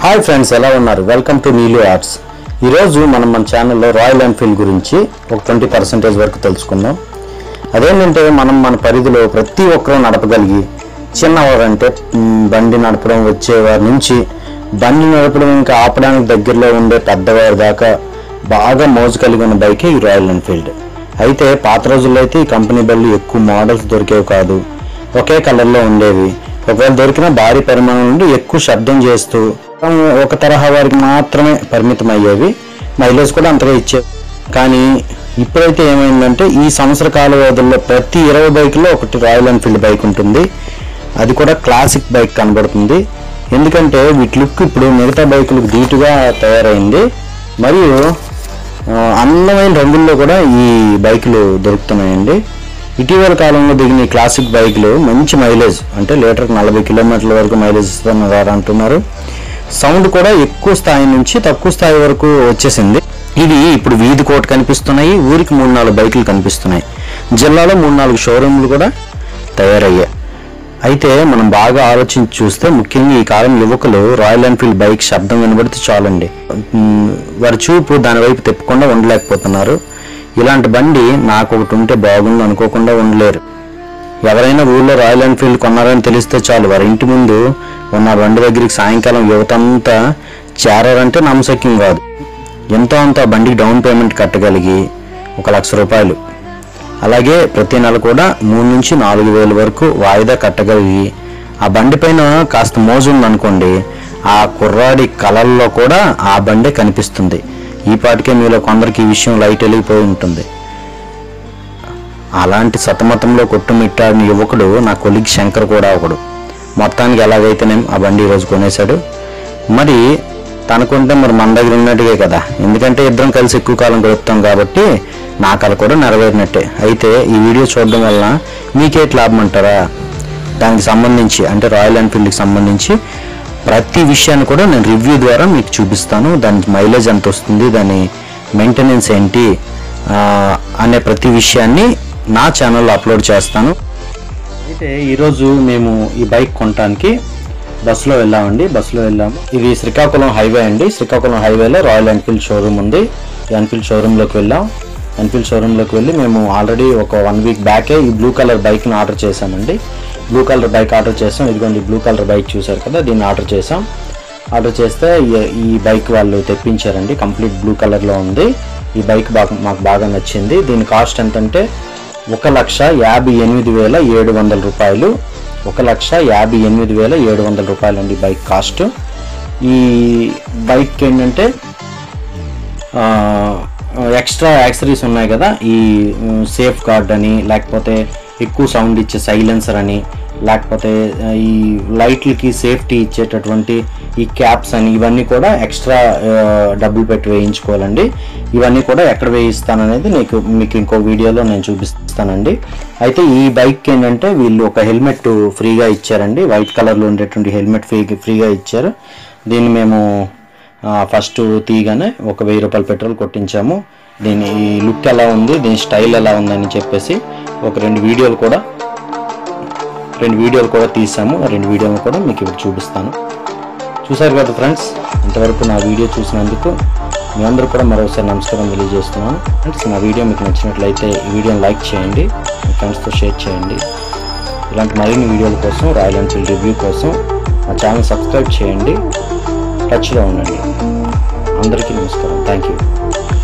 hi friends ఎలా ఉన్నారు welcome to Neelu arts ఈరోజు మనం మన ఛానల్లో రాయల్ ఎన్ఫీల్డ్ గురించి ఒక ట్వంటీ పర్సెంటేజ్ వరకు తెలుసుకుందాం అదేంటంటే మనం మన పరిధిలో ప్రతి ఒక్కరూ నడపగలిగి చిన్నవారంటే మ్, బండి నడపడం వచ్చేవారి నుంచి బండి నడపడం ఇంకా ఆపడానికి దగ్గరలో ఉండే పెద్దవారి దాకా బాగా మోజు కలిగి ఉన్న బైకే ఈ రాయల్ ఎన్ఫీల్డ్ అయితే పాత రోజుల్లో అయితే ఈ కంపెనీ బళ్ళు ఎక్కువ మోడల్స్ దొరికేవి కాదు ఒకే కలర్లో ఉండేవి ఒకవేళ దొరికినా భారీ పరిమాణం నుండి ఎక్కువ శబ్దం చేస్తూ ఒక తరహా వారికి మాత్రమే పరిమితం అయ్యేవి మైలేజ్ కూడా అంతగా ఇచ్చేవి కానీ ఇప్పుడైతే ఏమైందంటే ఈ సంవత్సర కాల వ్యవధిలో ప్రతి ఇరవై బైకుల్లో ఒకటి రాయల్ ఎన్ఫీల్డ్ బైక్ ఉంటుంది అది కూడా క్లాసిక్ బైక్ కనబడుతుంది ఎందుకంటే వీటి లుక్ ఇప్పుడు మిగతా బైకులకు ధీటుగా తయారైంది మరియు ఆ, అందమైన రంగుల్లో కూడా ఈ బైకులు దొరుకుతున్నాయండి ఇటీవల కాలంలో దిగిన ఈ క్లాసిక్ బైకులు మంచి మైలేజ్ అంటే లీటర్కి నలభై కిలోమీటర్ల వరకు మైలేజ్ ఇస్తున్నారు అంటున్నారు సౌండ్ కూడా ఎక్కువ స్థాయి నుంచి తక్కువ స్థాయి వరకు వచ్చేసింది ఇవి ఇప్పుడు వీధి కోట కనిపిస్తున్నాయి ఊరికి మూడు నాలుగు బైకులు కనిపిస్తున్నాయి జిల్లాలో మూడు నాలుగు షోరూమ్లు కూడా తయారయ్యాయి అయితే మనం బాగా ఆలోచించి చూస్తే ముఖ్యంగా ఈ కాలం యువకులు రాయల్ ఎన్ఫీల్డ్ బైక్ శబ్దం వినబడితే చాలండి ఉమ్, వారి చూపు దాని వైపు తిప్పకుండా ఉండలేకపోతున్నారు ఇలాంటి బండి నాకు ఒకటి ఉంటే బాగుండు అనుకోకుండా ఉండలేరు ఎవరైనా ఊళ్ళో రాయల్ ఎన్ఫీల్డ్ కొన్నారని తెలిస్తే చాలు వారి ఇంటి ముందు ఉన్న బండి దగ్గరికి సాయంకాలం యువతంతా చేరారంటే నమ్మశక్యం కాదు ఎంతో అంత బండికి డౌన్ పేమెంట్ కట్టగలిగి ఒక లక్ష రూపాయలు అలాగే ప్రతి నెల కూడా మూడు నుంచి నాలుగు వేల వరకు వాయిదా కట్టగలిగి ఆ బండి పైన కాస్త మోజు ఉందనుకోండి ఆ కుర్రాడి కళల్లో కూడా ఆ బండే కనిపిస్తుంది ఈ పాటికే మీలో కొందరికి ఈ విషయం లైట్ వెలిగిపోయి ఉంటుంది అలాంటి సతమతంలో కొట్టుమిట్టాడిన యువకుడు నా కొలిగ్ శంకర్ కూడా ఒకడు మొత్తానికి ఎలాగైతేనేం ఆ బండి ఈరోజు కొనేశాడు మరి తనకుంటే మరి మన దగ్గర ఉన్నట్టుగే కదా ఎందుకంటే ఇద్దరం కలిసి ఎక్కువ కాలం గడుపుతాం కాబట్టి నా కళ కూడా నెరవేరినట్టే అయితే ఈ వీడియో చూడడం వల్ల మీకేటి లాభం అంటారా దానికి సంబంధించి అంటే రాయల్ ఎన్ఫీల్డ్కి సంబంధించి ప్రతి విషయాన్ని కూడా నేను రివ్యూ ద్వారా మీకు చూపిస్తాను దానికి మైలేజ్ ఎంత వస్తుంది దాని మెయింటెనెన్స్ ఏంటి ఆ, అనే ప్రతి విషయాన్ని నా ఛానల్లో అప్లోడ్ చేస్తాను అయితే ఈరోజు మేము ఈ బైక్ కొనడానికి బస్సులో వెళ్ళామండి బస్సులో వెళ్ళాము ఇది శ్రీకాకుళం హైవే అండి శ్రీకాకుళం హైవేలో రాయల్ ఎన్ఫీల్డ్ షోరూమ్ ఉంది ఈ ఎన్ఫీల్డ్ షోరూంలోకి వెళ్ళాం ఎన్ఫీల్డ్ షోరూంలోకి వెళ్ళి మేము ఆల్రెడీ ఒక వన్ వీక్ బ్యాకే ఈ బ్లూ కలర్ బైక్ని ఆర్డర్ చేశామండి బ్లూ కలర్ బైక్ ఆర్డర్ చేసాం ఇదిగోండి బ్లూ కలర్ బైక్ చూశారు కదా దీన్ని ఆర్డర్ చేసాం ఆర్డర్ చేస్తే ఈ- ఈ బైక్ వాళ్ళు తెప్పించారండి కంప్లీట్ బ్లూ కలర్లో ఉంది ఈ బైక్ బాగా మాకు బాగా నచ్చింది దీని కాస్ట్ ఎంతంటే ఒక లక్ష యాభై ఎనిమిది వేల ఏడు వందల రూపాయలు ఒక లక్ష యాభై ఎనిమిది వేల ఏడు వందల రూపాయలు అండి బైక్ కాస్ట్ ఈ బైక్ ఏంటంటే ఆ, ఎక్స్ట్రా యాక్సరీస్ ఉన్నాయి కదా ఈ ఉమ్, సేఫ్ గార్డ్ అని లేకపోతే ఎక్కువ సౌండ్ ఇచ్చే సైలెన్సర్ అని లేకపోతే ఆ, ఈ లైట్లకి సేఫ్టీ ఇచ్చేటటువంటి ఈ క్యాప్స్ అని ఇవన్నీ కూడా ఎక్స్ట్రా ఆ, డబ్బులు పెట్టి వేయించుకోవాలండి ఇవన్నీ కూడా ఎక్కడ వేయిస్తాననేది నీకు మీకు ఇంకో వీడియోలో నేను చూపిస్తానండి అయితే ఈ బైక్ ఏంటంటే వీళ్ళు ఒక హెల్మెట్ ఫ్రీగా ఇచ్చారండి వైట్ కలర్లో ఉండేటువంటి హెల్మెట్ ఫ్రీ ఫ్రీగా ఇచ్చారు దీన్ని మేము ఆ, ఫస్ట్ తీయగానే ఒక వెయ్యి రూపాయల పెట్రోల్ కొట్టించాము దీని ఈ లుక్ ఎలా ఉంది దీని స్టైల్ ఎలా ఉందని చెప్పేసి ఒక రెండు వీడియోలు కూడా రెండు వీడియోలు కూడా తీసాము ఆ రెండు వీడియోలు కూడా మీకు ఇప్పుడు చూపిస్తాను చూసారు కదా ఫ్రెండ్స్ ఇంతవరకు నా వీడియో చూసినందుకు మీ అందరూ కూడా మరోసారి నమస్కారం తెలియజేస్తున్నాను ఫ్రెండ్స్ నా వీడియో మీకు నచ్చినట్లయితే ఈ వీడియోని లైక్ చేయండి మీ ఫ్రెండ్స్తో షేర్ చేయండి ఇలాంటి మరిన్ని వీడియోల కోసం రాయల్ ఎన్ఫీల్డ్ రివ్యూ కోసం మా ఛానల్ సబ్స్క్రైబ్ చేయండి టచ్లో ఉండండి అందరికీ నమస్కారం థ్యాంక్ యూ